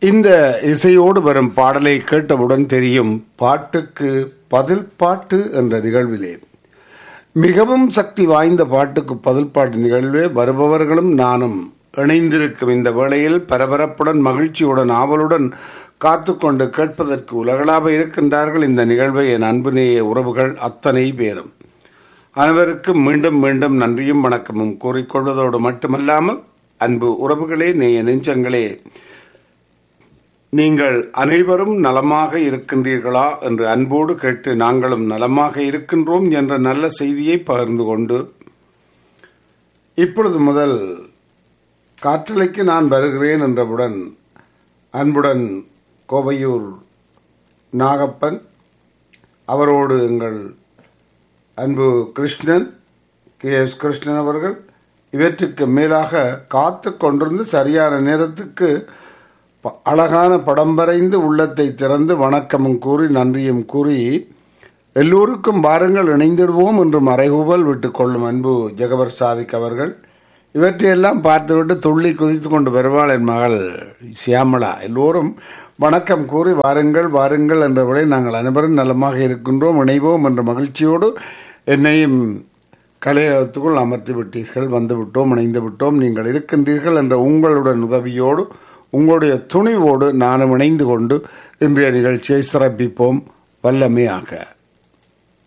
இந்த இசையோடு வரும் பாடலை கேட்டவுடன் தெரியும் பாட்டுக்கு பதில் பாட்டு என்ற நிகழ்விலே மிகவும் சக்தி வாய்ந்த பாட்டுக்கு பதில் பாட்டு நிகழ்வே வருபவர்களும் நானும் இணைந்திருக்கும் இந்த வேளையில் பரபரப்புடன் மகிழ்ச்சியுடன் ஆவலுடன் காத்துக்கொண்டு கேட்பதற்கு உலகளாக இருக்கின்றார்கள் இந்த நிகழ்வை என் அன்பு நேய உறவுகள் அத்தனை பேரும் அனைவருக்கும் மீண்டும் மீண்டும் நன்றியும் வணக்கமும் கூறிக்கொள்வதோடு மட்டுமல்லாமல் அன்பு உறவுகளே நேய நெஞ்சங்களே நீங்கள் அனைவரும் நலமாக இருக்கின்றீர்களா என்று அன்போடு கேட்டு நாங்களும் நலமாக இருக்கின்றோம் என்ற நல்ல செய்தியை பகிர்ந்து கொண்டு இப்பொழுது முதல் காற்றலைக்கு நான் வருகிறேன் என்றவுடன் அன்புடன் கோவையூர் நாகப்பன் அவரோடு எங்கள் அன்பு கிருஷ்ணன் கே எஸ் கிருஷ்ணன் அவர்கள் இவற்றுக்கு மேலாக காத்து கொண்டிருந்து சரியான நேரத்துக்கு ப- அழகான படம் வரைந்து உள்ளத்தை திறந்து வணக்கமும் கூறி நன்றியும் கூறி எல்லோருக்கும் வாருங்கள் இணைந்திடுவோம் என்று மறைகூவல் விட்டுக் கொள்ளும் அன்பு ஜெகவர் சாதிக் அவர்கள் இவற்றையெல்லாம் பார்த்துவிட்டு துள்ளி குதித்து கொண்டு வருவாள் என் மகள் சியாமளா எல்லோரும் வணக்கம் கூறி வாருங்கள் வாருங்கள் என்றவளை நாங்கள் அனைவரும் நலமாக இருக்கின்றோம் இணைவோம் என்ற மகிழ்ச்சியோடு என்னையும் கலையகத்துக்குள் அமர்த்தி விட்டீர்கள் வந்து விட்டோம் இணைந்து விட்டோம் நீங்கள் இருக்கின்றீர்கள் என்ற உங்களுடன் உதவியோடு உங்களுடைய துணிவோடு நானும் இணைந்து கொண்டு இன்றைய நிகழ்ச்சியை சிறப்பிப்போம் வல்லமையாக